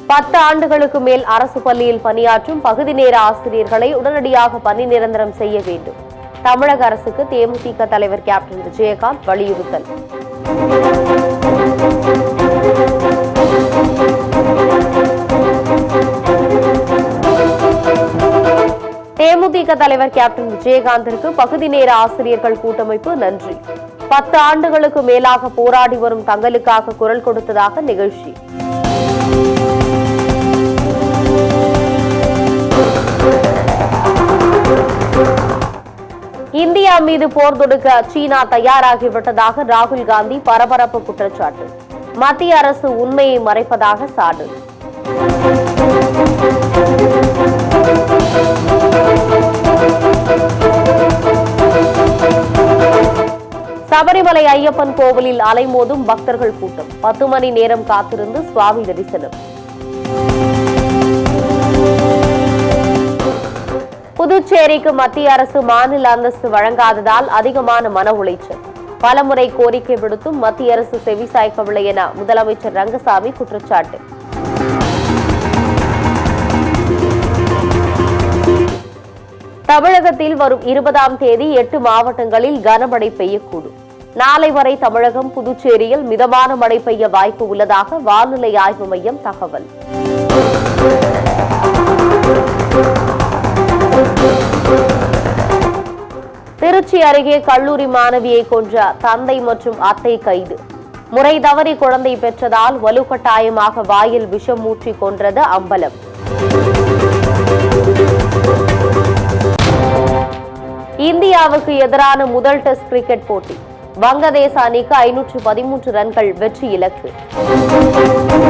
பத்து ஆண்டுகளுக்கு மேல் அரசு பள்ளியில் பணியாற்றும் பகுதி நேர ஆசிரியர்களை உடனடியாக பணி நிரந்தரம் செய்ய வேண்டும் தமிழக அரசுக்கு தேமுதிக தலைவர் கேப்டன் விஜயகாந்த் வலியுறுத்தல் தேமுதிக தலைவர் கேப்டன் விஜயகாந்திற்கு பகுதி நேர ஆசிரியர்கள் கூட்டமைப்பு நன்றி பத்து ஆண்டுகளுக்கு மேலாக போராடி வரும் தங்களுக்காக குரல் கொடுத்ததாக நிகழ்ச்சி இந்தியா மீது போர் தொடுக்க சீனா தயாராகிவிட்டதாக ராகுல் காந்தி பரபரப்பு குற்றச்சாட்டு மத்திய அரசு உண்மையை மறைப்பதாக சாடு சபரிமலை ஐயப்பன் கோவிலில் அலைமோதும் பக்தர்கள் கூட்டம் பத்து மணி நேரம் காத்திருந்து சுவாமி தரிசனம் புதுச்சேரிக்கு மத்திய அரசு மாநில அந்தஸ்து வழங்காததால் அதிகமான மன உளைச்சல் பலமுறை கோரிக்கை விடுத்தும் மத்திய அரசு செவிசாய்க்கவில்லை என முதலமைச்சர் ரங்கசாமி குற்றச்சாட்டு தமிழகத்தில் வரும் இருபதாம் தேதி எட்டு மாவட்டங்களில் கனமழை பெய்யக்கூடும் நாளை வரை தமிழகம் புதுச்சேரியில் மிதமான மழை பெய்ய வாய்ப்பு உள்ளதாக வானிலை ஆய்வு மையம் தகவல் திருச்சி அருகே கல்லூரி மாணவியை கொன்ற தந்தை மற்றும் அத்தை கைது முறை தவறி குழந்தை பெற்றதால் வலுக்கட்டாயமாக வாயில் விஷம் ஊற்றி கொன்றது அம்பலம் இந்தியாவுக்கு எதிரான முதல் டெஸ்ட் கிரிக்கெட் போட்டி வங்கதேச அணிக்கு ஐநூற்று பதிமூன்று ரன்கள் வெற்றி இலக்கு